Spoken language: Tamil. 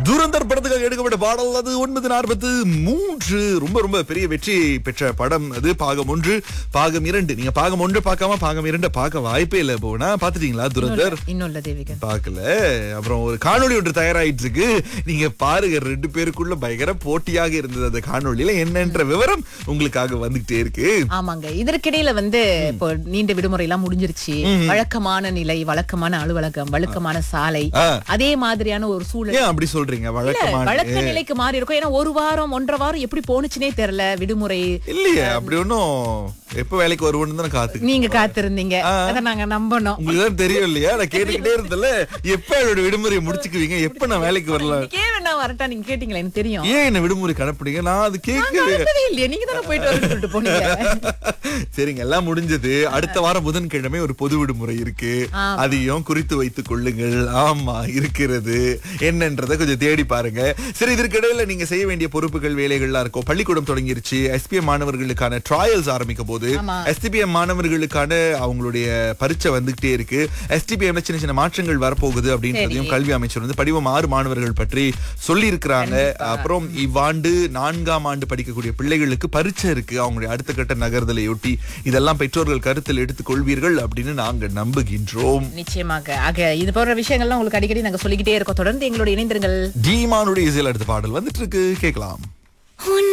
துரந்தர் படத்துக்காக எடுக்கப்பட்ட பாடல் அது ஒன்பது நாற்பத்து மூன்று ரொம்ப ரொம்ப பெரிய வெற்றி பெற்ற படம் அது பாகம் ஒன்று பாகம் இரண்டு நீங்க பாகம் ஒன்று பார்க்காம பாகம் இரண்டு பார்க்க வாய்ப்பே இல்லை போனா பாத்துட்டீங்களா துரந்தர் இன்னும் இல்ல தேவிகன் பார்க்கல அப்புறம் ஒரு காணொளி ஒன்று தயாராயிட்டு இருக்கு நீங்க பாருங்க ரெண்டு பேருக்குள்ள பயங்கர போட்டியாக இருந்தது அந்த காணொளியில என்னன்ற விவரம் உங்களுக்காக வந்துகிட்டே இருக்கு ஆமாங்க இதற்கிடையில வந்து இப்போ நீண்ட விடுமுறை எல்லாம் முடிஞ்சிருச்சு வழக்கமான நிலை வழக்கமான அலுவலகம் வழக்கமான சாலை ஆ. அதே மாதிரியான ஒரு சூழல் ஏன் அப்படி சொல்றீங்க வழக்கமான வழக்க நிலைக்கு மாறி இருக்கும் ஏன்னா ஒரு வாரம் ஒன்றரை வாரம் எப்படி போனுச்சுனே தெரியல விடுமுறை இல்லையே அப்படி ஒன்னும் எப்ப வேலைக்கு வருவோம்னு தான் காத்துக்கு நீங்க காத்திருந்தீங்க அத நாங்க நம்பணும் உங்களுக்கு தான் தெரியும் இல்லையா நான் கேட்டுக்கிட்டே இருந்தல எப்ப என்னோட விடுமுறையை முடிச்சுக்குவீங்க எப்ப நான் வேலைக்கு வரலாம் இன்னைக்கே வேணா வரட்டா நீங்க கேட்டீங்களா எனக்கு தெரியும் ஏன் என்ன விடுமுறை கணப்பிடுங்க நான் அது கேட்க அனுப்பவே இல்லையே நீங்க தானே போயிட்டு வரேன்னு சொல்லிட்டு போனீங்க சரிங்க எல்லாம் முடிஞ்சது அடுத்த வாரம் புதன்கிழமை ஒரு பொது விடுமுறை இருக்கு அதையும் குறித்து வைத்துக் கொள்ளுங்கள் ஆமா இருக்கிறது என்னன்றதை கொஞ்சம் தேடி பாருங்க சரி இதற்கிடையில நீங்க செய்ய வேண்டிய பொறுப்புகள் வேலைகள்லாம் இருக்கும் பள்ளிக்கூடம் தொடங்கிருச்சு எஸ்பிஎம் மாணவர்களுக்கான ட்ரையல்ஸ் ஆரம்பிக்க போது ஆமா. எஸ்டிபிஎம் மாணவர்களுக்கான அவங்களுடைய பரீட்சை வந்துகிட்டே இருக்கு எஸ்டிபிஎம்ல சின்ன சின்ன மாற்றங்கள் வரப்போகுது அப்படின்றதையும் கல்வி அமைச்சர் வந்து படிவம் ஆறு மாணவர்கள் பற்றி சொல்லி இருக்கிறாங்க அப்புறம் இவ்வாண்டு நான்காம் ஆண்டு படிக்கக்கூடிய பிள்ளைகளுக்கு பரீட்சை இருக்கு அவங்களுடைய அடுத்த கட்ட நகர்தலையொட்டி இதெல்லாம் பெற்றோர்கள் கருத்தில் எடுத்துக் கொள்வீர்கள் அப்படின்னு நாங்க நம்புகின்றோம் நிச்சயமாக ஆக இது போன்ற விஷயங்கள்லாம் உங்களுக்கு அடிக்கடி நாங்க சொல்லிக்கிட்டே இருக்கோம் தொடர்ந்து எங்களோட இணைந்திருங்கள் டீமானுடைய இசையில் அடுத்த பாடல் வந்துட்டு இருக்கு கேட்கலாம்